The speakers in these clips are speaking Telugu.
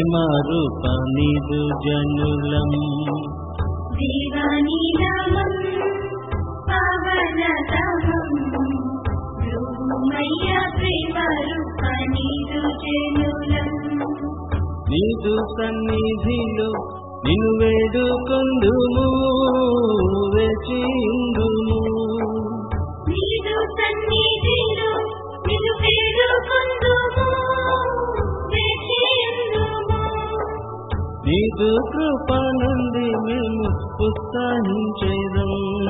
ప్రేమ రూప నిదు జనులం దేవాని నామం పవనతమం భూమయ్య ప్రేమ రూపనిదు జనులం నీదు సన్నిధిలో నిన్ను వేడుకొందుము వేచిందుము నీదు సన్నిధిలో నిన్ను వేడుకొందుము వేచియుందుము నీదు కృప నుండి మేము ఉత్సాహించేదం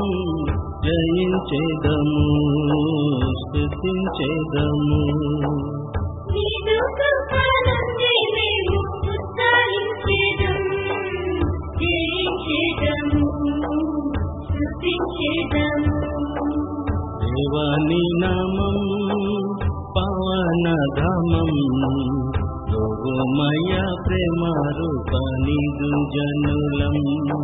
జయించేదము స్థుతించేదము నీదు కృపనుండి మేము ఉత్సాహించేదం జయించేదము స్తుతించేదము దేవాని నామం పవనధామం మయ ప్రేమ రూప నిదు జనులం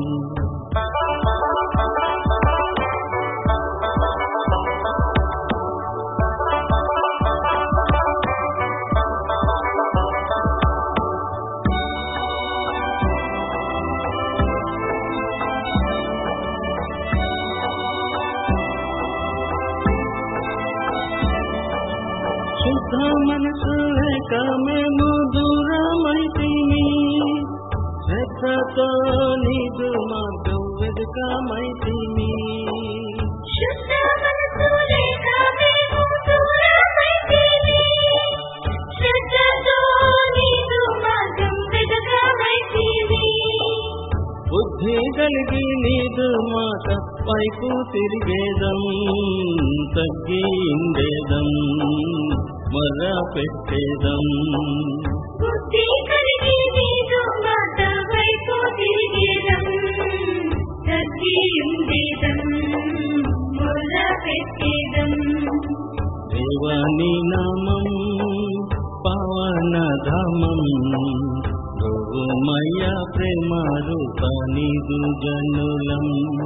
శుద్ధ మనసు లేక మేము దూరమైతిని శ్రద్ధతో నీదు మార్గం వెతుకమైతిని శుద్ధ మనసు లేక మేము దూరమైతిమి. శ్రద్ధతో నీదు మార్గం వెదకమైతిమి. బుద్ధి కలిగి నీదు మాట వైపు తిరిగేదం తగ్గి ఉండేదం మొర పెట్టేదం బుద్ధి కలిగి నీదు మాట వైపు తిరిగేదం. తగ్గి ఉండేదం. మొర్ర పెట్టేదం. దేవాని నామం పవనధామం గోమయ ప్రేమ రూప నిదు జనులం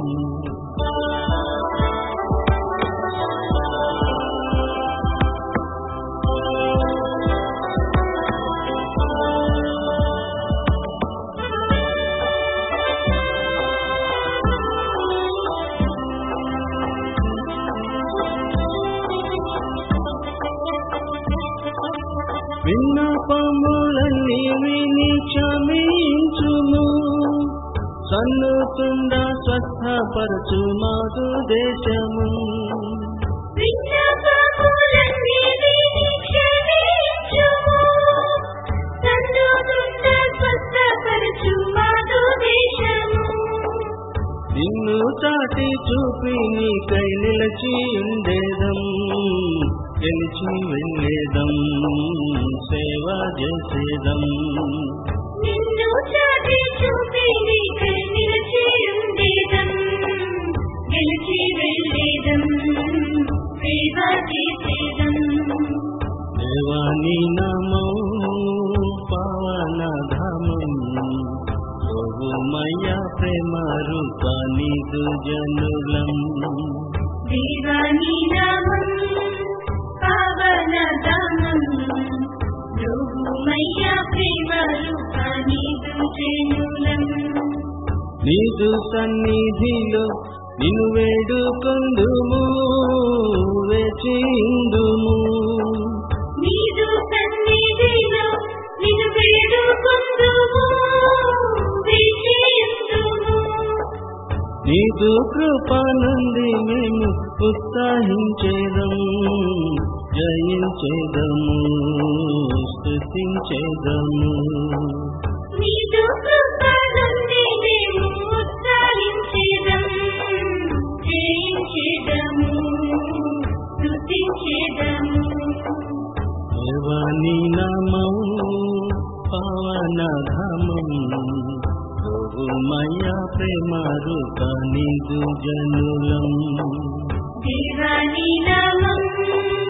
విన్నపములన్నీ విని క్షమించుము సన్నుతుండ స్వస్థపరచు మాదు దేశము విన్నపములన్నీ విని క్షమించుము. సన్నుతుండ స్వస్థపరచు మాదు దేశము. నిన్ను చాటి చూపి నీకై నిలచి ఉండేదం గెలిచి వెళ్ళేదం సేవ చేసేదం నిన్ను చాటి చూపి నీకై నిలిచి ఉండేదం. గెలిచి వెళ్ళేదం. సేవ చేసేదం. దేవాని నమో పవనధామం ప్రభుమయ ప్రేమ రూప నిదు జనులం దేవాని నామం పవనధామం ప్రభుమయ్య ప్రేమ రూపానిదు జనులం నీదు సన్నిధిలో నిన్ను వేడుకొందుము వేచిందుము నీదు సన్నిధిలో నిన్ను వేడుకొందుము వేచియుందుము నీదు కృప నుండి మేము ఉత్సాహించేదం జయించేదము స్థుతించేదము నీదు కృప నుండి మేము ఉత్సాహించేదం జయించేదము స్తుతించేదము దేవాని నామం పవనధామం ప్రభుమయ ప్రేమ రూప నిదు జనులం దేవాని నామం